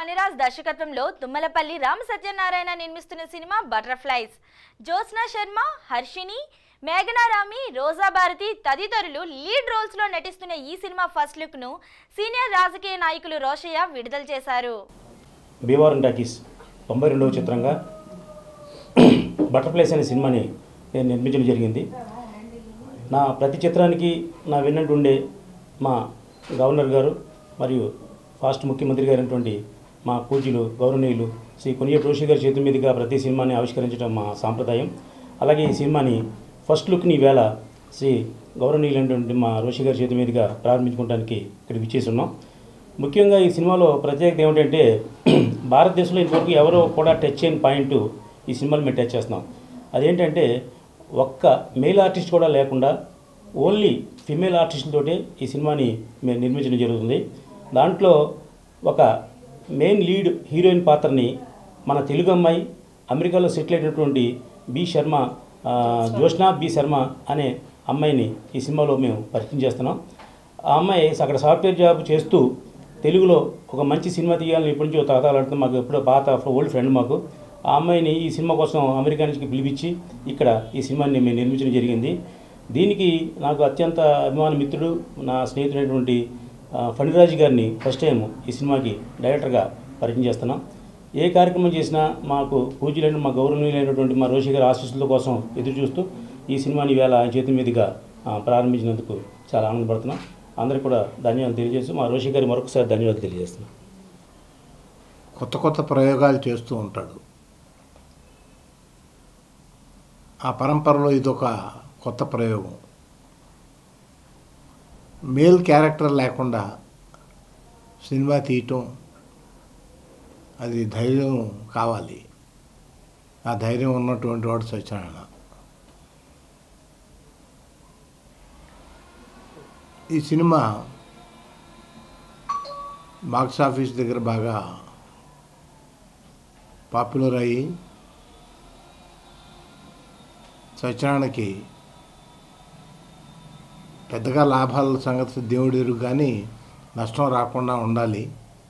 ఫణిరాజ్ దర్శకత్వంలో తుమ్మలపల్లి రామ సత్యనారాయణ నిర్మిస్తున్న cinema Butterflies Jyotsna Sharma Harshini Meghanarami Roja Bharathi తదితరులు లీడ్ రోల్స్ లో నటిస్తున్న ఈ సినిమా ఫస్ట్ లుక్ ను సీనియర్ రాజకీయ నాయకులు రోషయ్య విడుదల చేశారు భీమవరం టాకీస్ తొంభై రెండవ చిత్రంగా బటర్ఫ్లైస్ అనే సినిమాని నేను నిర్మించడం జరిగింది నా ప్రతి చిత్రానికి నా వెన్నంటి ఉండే మా గవర్నర్ గారు మరియు ఫాస్ట్ ముఖ్యమంత్రి గారైనటువంటి మా పూజ్యులు గౌరవనీయులు శ్రీ కొనియ రోషి గారి చేతుల మీదుగా ప్రతి సినిమాని ఆవిష్కరించడం మా సాంప్రదాయం అలాగే ఈ సినిమాని ఫస్ట్ లుక్ని ఈవేళ శ్రీ గౌరవనీయులైనటువంటి మా రోషి గారి చేతి మీదుగా ప్రారంభించుకోవడానికి ఇక్కడికి విచ్చేసి ఉన్నాం ముఖ్యంగా ఈ సినిమాలో ప్రత్యేకత ఏమిటంటే భారతదేశంలో ఇంతవరకు ఎవరో కూడా టచ్ చేయని పాయింట్ ఈ సినిమాలో మేము టచ్ చేస్తున్నాం అదేంటంటే ఒక్క మేల్ ఆర్టిస్ట్ కూడా లేకుండా ఓన్లీ ఫిమేల్ ఆర్టిస్టులతోటే ఈ సినిమాని మేము నిర్మించడం జరుగుతుంది దాంట్లో ఒక మెయిన్ లీడ్ హీరోయిన్ పాత్రని మన తెలుగు అమ్మాయి అమెరికాలో సెటిల్ అయినటువంటి బి శర్మ ఆ, జ్యోష్నా బి శర్మ అనే అమ్మాయిని ఈ సినిమాలో మేము పరిచయం చేస్తున్నాం ఆ అమ్మాయి అక్కడ సాఫ్ట్వేర్ జాబ్ చేస్తూ తెలుగులో ఒక మంచి సినిమా తీయాలని ఇప్పటి నుంచో తాతాలాడుతూ మాకు ఎప్పుడో పాత ఓల్డ్ ఫ్రెండ్ మాకు ఆ అమ్మాయిని ఈ సినిమా కోసం అమెరికా నుంచి పిలిపించి ఇక్కడ ఈ సినిమాని మేము నిర్మించడం జరిగింది దీనికి నాకు అత్యంత అభిమాన మిత్రుడు నా స్నేహితుడైనటువంటి ఆ, ఫణిరాజు గారిని ఫస్ట్ టైం ఈ సినిమాకి డైరెక్టర్గా పరిచయం చేస్తున్నాం ఏ కార్యక్రమం చేసినా మాకు పూజ్యులైన మా గౌరవనీయులైనటువంటి మా రోషి గారి ఆశీస్సుల కోసం ఎదురు చూస్తూ ఈ సినిమాని వేళ ఆయన చేతి మీదుగా ఆ, ప్రారంభించినందుకు చాలా ఆనందపడుతున్నాం అందరికీ కూడా ధన్యవాదాలు తెలియజేస్తూ మా రోషి గారి మరొకసారి ధన్యవాదాలు తెలియజేస్తున్నాం కొత్త కొత్త ప్రయోగాలు చేస్తూ ఉంటాడు ఆ పరంపరలో ఇదొక కొత్త ప్రయోగం మేల్ క్యారెక్టర్ లేకుండా సినిమా తీయటం అది ధైర్యం కావాలి ఆ ధైర్యం ఉన్నటువంటి వాడు సత్యనారాయణ ఈ సినిమా బాక్స్ ఆఫీస్ దగ్గర బాగా పాపులర్ అయ్యి సత్యనారాయణకి పెద్దగా లాభాల సంగతి దేవుడు ఎరుగు కానీ నష్టం రాకుండా ఉండాలి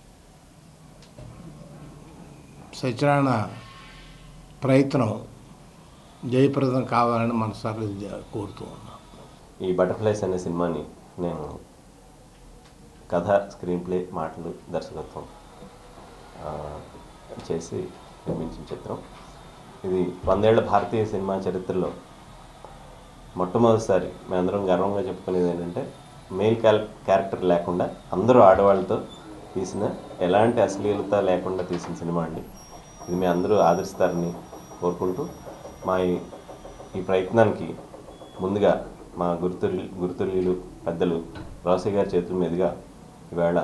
సత్యనారాయణ ప్రయత్నం జయప్రదం కావాలని మనసారి కోరుతూ ఉన్నాను ఈ బటర్ఫ్లైస్ అనే సినిమాని నేను కథ స్క్రీన్ ప్లే మాటలు దర్శకత్వం ఆ, చేసి నిర్మించిన చిత్రం ఇది వందేళ్ల భారతీయ సినిమా చరిత్రలో మొట్టమొదటిసారి మేమందరం గర్వంగా చెప్పుకునేది ఏంటంటే మెయిల్ క్యారె క్యారెక్టర్ లేకుండా అందరూ ఆడవాళ్ళతో తీసిన ఎలాంటి అశ్లీలత లేకుండా తీసిన సినిమా అండి ఇది మీ అందరూ ఆదరిస్తారని కోరుకుంటూ మా ఈ ఈ ప్రయత్నానికి ముందుగా మా గురుతుల్య గురుతుల్యులు పెద్దలు రాసి గారి చేతుల మీదుగా ఈవేళ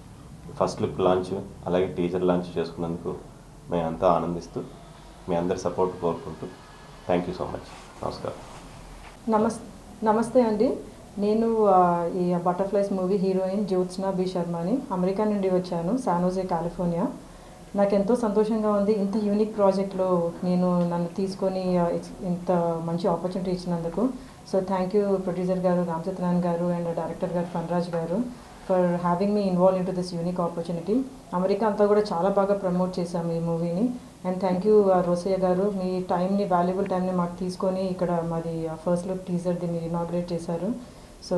ఫస్ట్ లుక్ లాంచ్ అలాగే టీజర్ లాంచ్ చేసుకున్నందుకు మేము ఎంతో ఆనందిస్తూ మీ అందరి సపోర్ట్ కోరుకుంటూ థ్యాంక్ యూ సో మచ్ నమస్కారం నమస్ నమస్తే అండి నేను ఆ, ఈ Butterflies movie heroine Jyotsna B శర్మని అమెరికా నుండి వచ్చాను శానోజే కాలిఫోర్నియా నాకు ఎంతో సంతోషంగా ఉంది ఇంత యూనిక్ ప్రాజెక్ట్లో నేను నన్ను తీసుకొని ఆ, ఎక్స్- ఇంత మంచి ఆపర్చునిటీ ఇచ్చినందుకు సో థ్యాంక్ యూ ప్రొడ్యూసర్ గారు రామ్ సత్యనారాయణ గారు అండ్ డైరెక్టర్ గారు ఫన్రాజ్ గారు for having me involve in to this unique opportunity America అంతా కూడా చాలా బాగా ప్రమోట్ చేశాము ఈ మూవీని అండ్ థ్యాంక్ యూ రోసయ్య గారు మీ టైంని వాల్యుబుల్ టైంని మాకు తీసుకొని ఇక్కడ మాది ఫస్ట్ లుక్ టీజర్ది మీరు ఇనాగ్రేట్ చేశారు so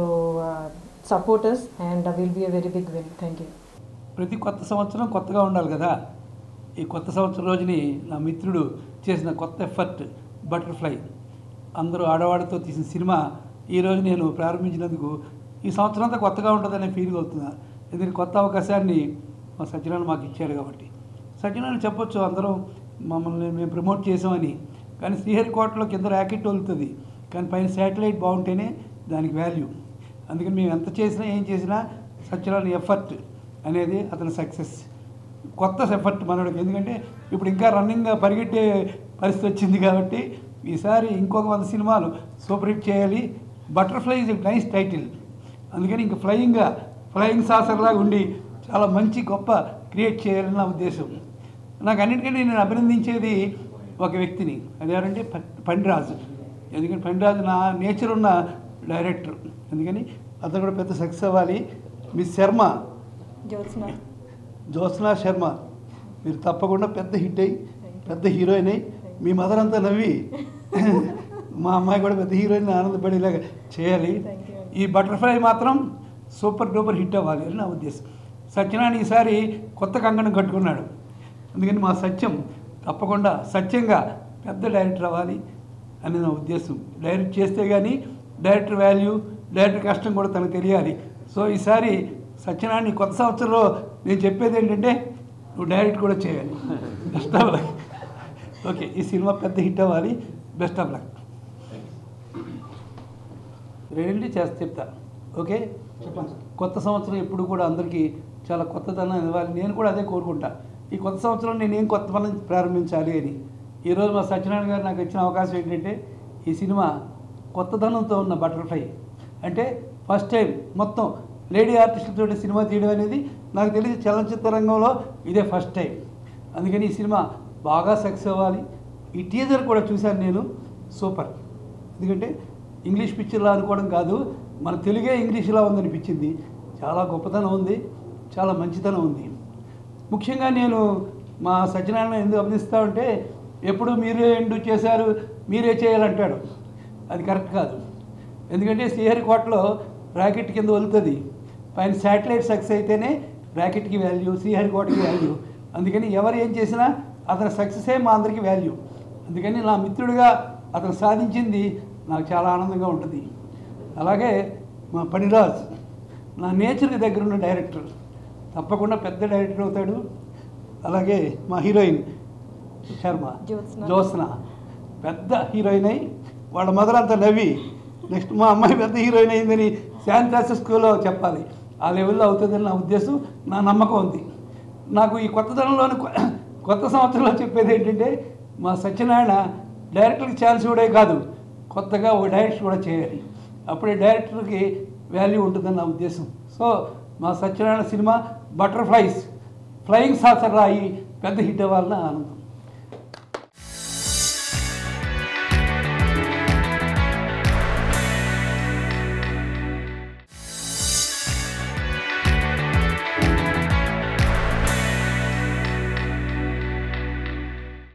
supporters and will be a very big win thank you ప్రతి కొత్త సంవత్సరం కొత్తగా ఉండాలి కదా ఈ కొత్త సంవత్సరం రోజుని నా మిత్రుడు చేసిన కొత్త ఎఫర్ట్ బటర్ఫ్లై అందరూ ఆడవాడితో తీసిన సినిమా ఈరోజు నేను ప్రారంభించినందుకు ఈ సంవత్సరం అంతా కొత్తగా ఉంటుందనే ఫీలింగ్ అవుతున్నా ఎందుకంటే కొత్త అవకాశాన్ని మా సత్యనారాయణ మాకు ఇచ్చారు కాబట్టి సత్యనారాయణ చెప్పొచ్చు అందరం మమ్మల్ని మేము ప్రమోట్ చేసామని కానీ శ్రీహరికోటలో కింద ర్యాకెట్ వదులుతుంది కానీ పైన శాటిలైట్ బాగుంటేనే దానికి వాల్యూ అందుకని మేము ఎంత చేసినా ఏం చేసినా సత్యనారాయణ ఎఫర్ట్ అనేది అతని సక్సెస్ కొత్త ఎఫర్ట్ మనోడికి ఎందుకంటే ఇప్పుడు ఇంకా రన్నింగ్గా పరిగెట్టే పరిస్థితి వచ్చింది కాబట్టి ఈసారి ఇంకొక వంద సినిమాలు సూపర్ హిట్ చేయాలి బటర్ఫ్లై ఇస్ నైస్ టైటిల్ అందుకని ఇంకా ఫ్లయింగ్గా ఫ్లయింగ్ సాసర్లాగా ఉండి చాలా మంచి గొప్ప క్రియేట్ చేయాలని నా ఉద్దేశం నాకు అన్నిటికంటే నేను అభినందించేది ఒక వ్యక్తిని అదేంటంటే పండిరాజు ఎందుకంటే పండిరాజు నా నేచర్ ఉన్న డైరెక్టర్ అందుకని అతను కూడా పెద్ద సక్సెస్ అవ్వాలి మిస్ శర్మ జ్యోత్స్న జ్యోత్స్నా శర్మ మీరు తప్పకుండా పెద్ద హిట్ అయ్యి పెద్ద హీరోయిన్ అయ్యి మీ మదర్ అంతా నవ్వి మా అమ్మాయి కూడా పెద్ద హీరోయిన్ ఆనందపడేలాగా చేయాలి Thank you. ఈ బటర్ఫ్లై మాత్రం సూపర్ డూపర్ హిట్ అవ్వాలి అని నా ఉద్దేశం సత్యనారాయణ ఈసారి కొత్త కంకణం కట్టుకున్నాడు అందుకని మా సత్యం తప్పకుండా సత్యంగా పెద్ద డైరెక్టర్ అవ్వాలి అని నా ఉద్దేశం డైరెక్ట్ చేస్తే కానీ డైరెక్టర్ వాల్యూ డైరెక్టర్ కష్టం కూడా తనకు తెలియాలి సో ఈసారి సత్యనారాయణ ఈ కొత్త సంవత్సరంలో నేను చెప్పేది ఏంటంటే నువ్వు డైరెక్ట్ కూడా చేయాలి బెస్ట్ ఆఫ్ లక్ ఓకే ఈ సినిమా పెద్ద హిట్ అవ్వాలి బెస్ట్ ఆఫ్ లక్ రెండు చేస్తా చెప్తా ఓకే చెప్పండి కొత్త సంవత్సరం ఎప్పుడు కూడా అందరికీ చాలా కొత్తదనం ఇవ్వాలి నేను కూడా అదే కోరుకుంటా ఈ కొత్త సంవత్సరం నేను ఏం కొత్త పని ప్రారంభించాలి అని ఈరోజు మా సత్యనారాయణ గారు నాకు ఇచ్చిన అవకాశం ఏంటంటే ఈ సినిమా కొత్తదనంతో ఉన్న బటర్ఫ్లై అంటే ఫస్ట్ టైం మొత్తం లేడీ ఆర్టిస్టులతో సినిమా తీయడం అనేది నాకు తెలిసి చలనచిత్ర రంగంలో ఇదే ఫస్ట్ టైం అందుకని ఈ సినిమా బాగా సక్సెస్ అవ్వాలి ఈ టీజర్ కూడా చూశాను నేను సూపర్ ఎందుకంటే ఇంగ్లీష్ పిక్చర్లా అనుకోవడం కాదు మన తెలుగే ఇంగ్లీష్లా ఉందనిపించింది చాలా గొప్పతనం ఉంది చాలా మంచితనం ఉంది ముఖ్యంగా నేను మా సత్యనారాయణ ఎందుకు గమనిస్తా ఉంటే ఎప్పుడు మీరే ఎండు చేశారు మీరే చేయాలంటాడు అది కరెక్ట్ కాదు ఎందుకంటే శ్రీహరికోటలో ర్యాకెట్ కింద వదులుతుంది పైన శాటిలైట్ సక్సెస్ అయితేనే ర్యాకెట్కి వాల్యూ శ్రీహరికోటకి వాల్యూ అందుకని ఎవరు ఏం చేసినా అతని సక్సెసే మా అందరికీ వాల్యూ అందుకని నా మిత్రుడిగా అతను సాధించింది నాకు చాలా ఆనందంగా ఉంటుంది అలాగే మా పనిరాజ్ నా నేచర్కి దగ్గర ఉన్న డైరెక్టర్ తప్పకుండా పెద్ద డైరెక్టర్ అవుతాడు అలాగే మా హీరోయిన్ శర్మ జ్యోత్స్న. జ్యోత్స్న పెద్ద హీరోయిన్ అయి వాళ్ళ మొదలంతా నవ్వి నెక్స్ట్ మా అమ్మాయి పెద్ద హీరోయిన్ అయిందని శాంతాస స్కూల్లో చెప్పాలి ఆ లెవెల్లో అవుతుందని నా ఉద్దేశం నా నమ్మకం ఉంది నాకు ఈ కొత్తదనంలోని కొ- కొత్త సంవత్సరంలో చెప్పేది ఏంటంటే మా సత్యనారాయణ డైరెక్టర్కి ఛాన్స్ కూడా కాదు కొత్తగా ఒక డైరెక్టర్ కూడా చేయాలి అప్పుడే డైరెక్టర్కి వాల్యూ ఉంటుందని నా ఉద్దేశం సో మా Satyanarayana cinema Butterflies flying saucer రాయి పెద్ద హిట్ అవ్వాలని ఆనందం